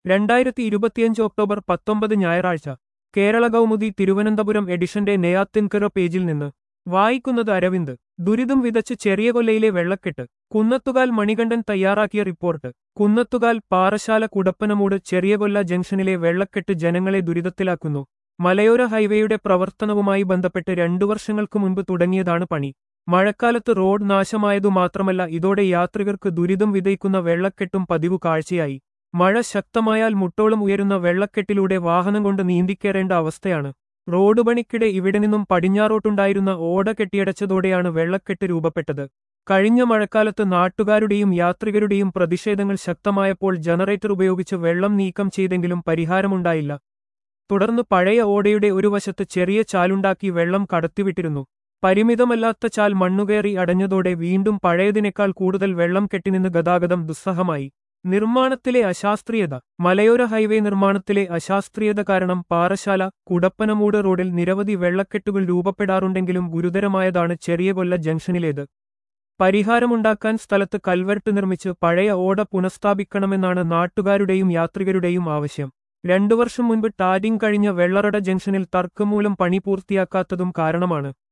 രണ്ടായിരത്തി ഇരുപത്തിയഞ്ച് ഒക്ടോബർ പത്തൊമ്പത് ഞായറാഴ്ച കേരള കൗമുദി തിരുവനന്തപുരം എഡിഷന്റെ നെയ്യാത്തിൻകര പേജിൽ നിന്ന് വായിക്കുന്നത് അരവിന്ദ് ദുരിതം വിതച്ച് ചെറിയ കൊല്ലയിലെ വെള്ളക്കെട്ട് കുന്നത്തുകാൽ മണികണ്ഠൻ തയ്യാറാക്കിയ റിപ്പോർട്ട് കുന്നത്തുകാൽ പാറശാല കുടപ്പനമൂട് ചെറിയകൊല്ല ജംഗ്ഷനിലെ വെള്ളക്കെട്ട് ജനങ്ങളെ ദുരിതത്തിലാക്കുന്നു മലയോര ഹൈവേയുടെ പ്രവർത്തനവുമായി ബന്ധപ്പെട്ട് രണ്ടു വർഷങ്ങൾക്ക് മുൻപ് തുടങ്ങിയതാണ് പണി മഴക്കാലത്ത് റോഡ് നാശമായതു മാത്രമല്ല ഇതോടെ യാത്രികർക്ക് ദുരിതം വിതയ്ക്കുന്ന വെള്ളക്കെട്ടും പതിവ് കാഴ്ചയായി മഴ ശക്തമായാൽ മുട്ടോളം ഉയരുന്ന വെള്ളക്കെട്ടിലൂടെ വാഹനം കൊണ്ട് നീന്തിക്കേറേണ്ട അവസ്ഥയാണ് റോഡ് പണിക്കിടെ ഇവിടെ നിന്നും പടിഞ്ഞാറോട്ടുണ്ടായിരുന്ന ഓട കെട്ടിയടച്ചതോടെയാണ് വെള്ളക്കെട്ട് രൂപപ്പെട്ടത് കഴിഞ്ഞ മഴക്കാലത്ത് നാട്ടുകാരുടെയും യാത്രികരുടെയും പ്രതിഷേധങ്ങൾ ശക്തമായപ്പോൾ ജനറേറ്റർ ഉപയോഗിച്ച് വെള്ളം നീക്കം ചെയ്തെങ്കിലും പരിഹാരമുണ്ടായില്ല തുടർന്ന് പഴയ ഓടയുടെ ഒരു വശത്ത് ചെറിയ ചാലുണ്ടാക്കി വെള്ളം കടത്തിവിട്ടിരുന്നു പരിമിതമല്ലാത്ത ചാൽ മണ്ണുകയറി അടഞ്ഞതോടെ വീണ്ടും പഴയതിനേക്കാൾ കൂടുതൽ വെള്ളം കെട്ടിനിന്ന് ഗതാഗതം ദുസ്സഹമായി നിർമ്മാണത്തിലെ അശാസ്ത്രീയത മലയോര ഹൈവേ നിർമ്മാണത്തിലെ അശാസ്ത്രീയത കാരണം പാറശാല കുടപ്പനമൂട് റോഡിൽ നിരവധി വെള്ളക്കെട്ടുകൾ രൂപപ്പെടാറുണ്ടെങ്കിലും ഗുരുതരമായതാണ് ചെറിയ കൊല്ല ജംഗ്ഷനിലേത് പരിഹാരമുണ്ടാക്കാൻ സ്ഥലത്ത് കൽവെർട്ട് നിർമ്മിച്ച് പഴയ ഓട പുനഃസ്ഥാപിക്കണമെന്നാണ് നാട്ടുകാരുടെയും യാത്രികരുടെയും ആവശ്യം രണ്ടു വർഷം മുൻപ് ടാരിങ് കഴിഞ്ഞ വെള്ളറട ജംഗ്ഷനിൽ തർക്കം മൂലം പണി പൂർത്തിയാക്കാത്തതും കാരണമാണ്